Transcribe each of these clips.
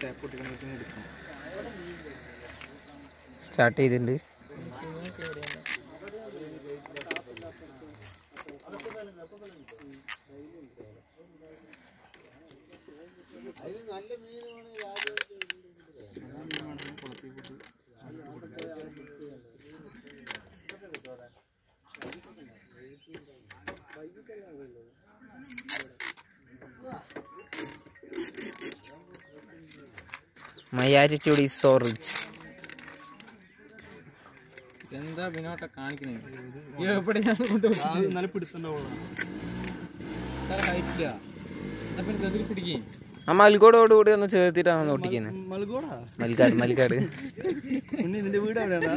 start ചെയ്തിട്ടുണ്ട് my attitude is so rich എന്താ വിനോട്ട കാണിക്കണേ എവിടെയാണ് കൊണ്ടുപോയി നല്ല പിടുത്തുണ്ടാവുള്ളൂ ഹൈറ്റില്ല എന്നാ പിന്നെ ചെതിരി പിടിക്കേ ആ മൽക്കോടോട് കൂടി ഒന്ന് ചേർത്തിട്ടാണ് ഒട്ടിക്കുന്നത് മൽഗോടാ മൽക്കാട് മൽക്കാട് ഉണ്ണി നിന്റെ വീട് എവിടെയാടാ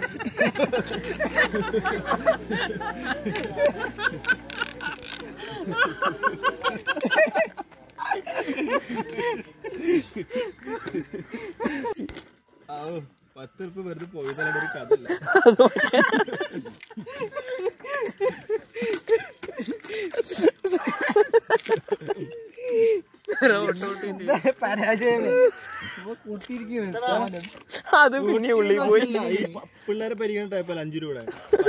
ആ പത്ത് ഉറുപ്പ് വെറുതെ പോയതല്ലാണ്ട് ഒരു കഥയില്ല അത് പിന്നെ ഉള്ളി പോയി ഈ പ- പിള്ളേരെ പരിഗണന ടൈപ്പല്ല അഞ്ചു രൂപ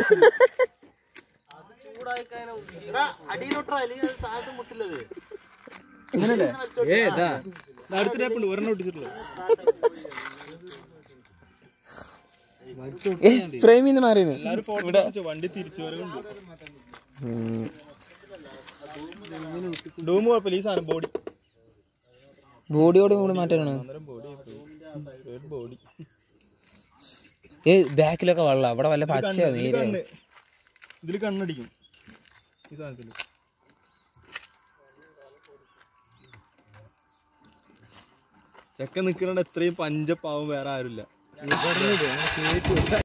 ഏ ഇതാ അടുത്ത ടൈപ്പ് ഉണ്ട് ഒരെണ്ണം ഒട്ടിച്ചിട്ടുള്ളൂ ഫ്രെയിമിൽ നിന്ന് മാറിയത് എല്ലാരും ഫോട്ടോ വണ്ടി തിരിച്ചു വരവുണ്ട് ഡൂം കുഴപ്പമില്ല ഈ സാധനം ബോഡി ബോഡിയോട് കൂടെ മാറ്റാനാണ് അന്നേരം ബോഡി ബോഡി ഏ ബാക്കിലൊക്കെ വെള്ളം അവിടെ വല്ല പച്ചയോ നീര് കണ്ണ് ഇതില് കണ്ണടിക്കും ഈ സാധനത്തില് ചെക്കൻ നിക്കണ എത്രയും പഞ്ചപ്പാവും വേറെ ആരുമില്ല